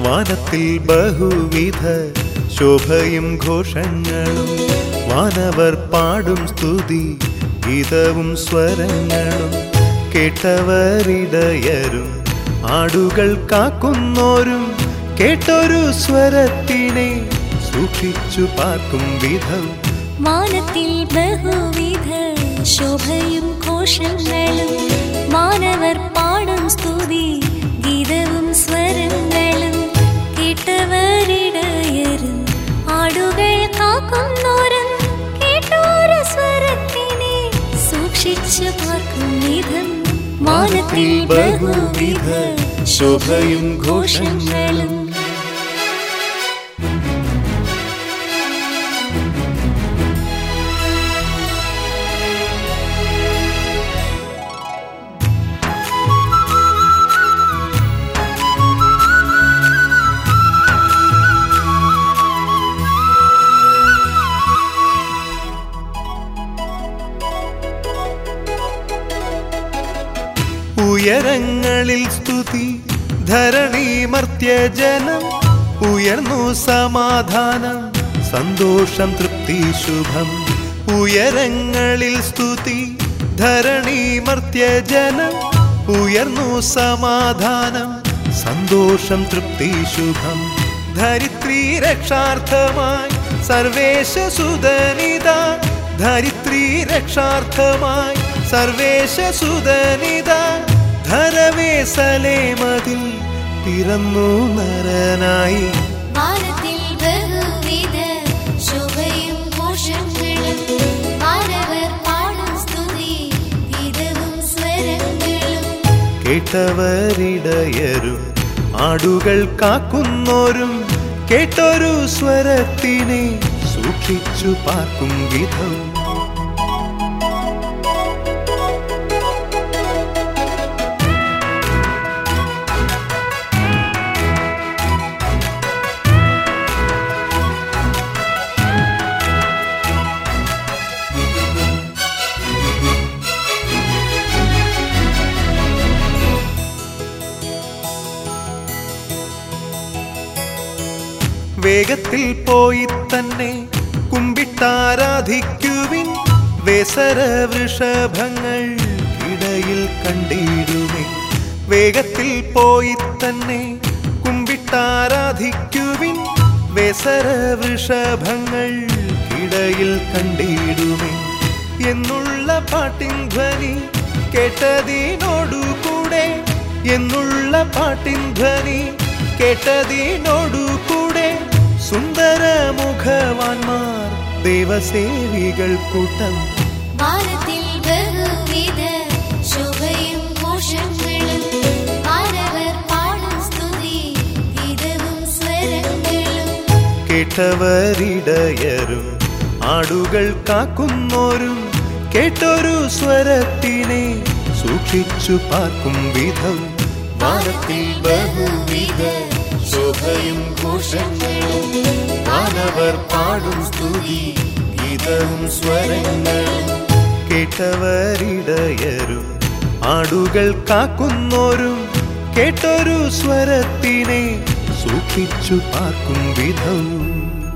വാനത്തിൽ ബഹുവിധ ശോഭയും ഘോഷങ്ങളും വാനവർ പാടും സ്തുതി ഗീതവും സ്വരങ്ങളും കേട്ടവരിടയരും ആടുകൾ കാക്കുന്നോരും കേട്ടൊരു സ്വരത്തിനെ സൂക്ഷിച്ചു പാർക്കും വിധം വാനത്തിൽ ബഹുവിധ ശോഭയും ഘോഷങ്ങളും മാനവർ പാടും സ്തുതി ഗീതവും സ്വരങ്ങളും കേട്ടവരിടയരും ആടുകൾ കാക്കുന്നോരും കേട്ടോരു സ്വരത്തിനെ സൂക്ഷിച്ചു പാർക്കും വിധം വാനത്തിൽ ബഹുവിധ ശോഭയും ഘോഷങ്ങളും ഉയരങ്ങളിൽ സ്തുതി ധരണി മർത്യജനം ഉയർന്നു സമാധാനം സന്തോഷം തൃപ്തി ശുഭം ഉയരങ്ങളിൽ സ്തുതി ധരണി മർത്യജനം ഉയർന്നു സമാധാനം സന്തോഷം തൃപ്തി ശുഭം ധരിത്രി രക്ഷാർത്ഥമായി സർവേശ സുതനിത ധരിത്രി രക്ഷാർത്ഥമായി സർവേശ സുതനിത ധരവേസലേമതിൽ പിറന്നു നരനായി വാനത്തിൽ ബഹുവിധ ശോഭയും ഘോഷങ്ങളും മാനവർ പാടും സ്തുതി ഗീതവും സ്വരങ്ങളും കേട്ടവരിടയരും ആടുകൾ കാക്കുന്നോരും കേട്ടൊരു സ്വരത്തിനെ സൂക്ഷിച്ചു പാർക്കും വിധം വേഗത്തിൽ പോയി തന്നെ കുമ്പിട്ടാരാധിക്കുവിൻ വേസര വൃഷഭങ്ങൾ ഇടയിൽ കണ്ടിടുമേ വേഗത്തിൽ പോയി തന്നെ കുമ്പിട്ടാരാധിക്കുവിൻ വേസര വൃഷഭങ്ങൾ ഇടയിൽ കണ്ടിടുമേ എന്നുള്ള പാട്ടിൻ ധ്വനി കേട്ടതിനോടുകൂടെ എന്നുള്ള പാട്ടിൻ ധ്വനി കേട്ടതിനോടുകൂടെ സുന്ദര മുഖവാന്മാർ ദേവസേവികൾ കൂട്ടം വാനത്തിൽ ബഹുവിധ ശോഭയും ഘോഷങ്ങളും മാനവർ പാടും സ്തുതി ഗീതവും സ്വരങ്ങളും കേട്ടവരിടയരും ആടുകൾ കാക്കുന്നോരും കേട്ടൊരു സ്വരത്തിനെ സൂക്ഷിച്ചു പാർക്കും വിധം വാനത്തിൽ ബഹുവിധ ശോഭയും ഘോഷങ്ങളും മാനവർ പാടും സ്തുതി ഗീതവും സ്വരങ്ങളും കേട്ടവരിടയരും ആടുകൾ കാക്കുന്നോരും കേട്ടൊരു സ്വരത്തിനെ സൂക്ഷിച്ചു പാർക്കും വിധം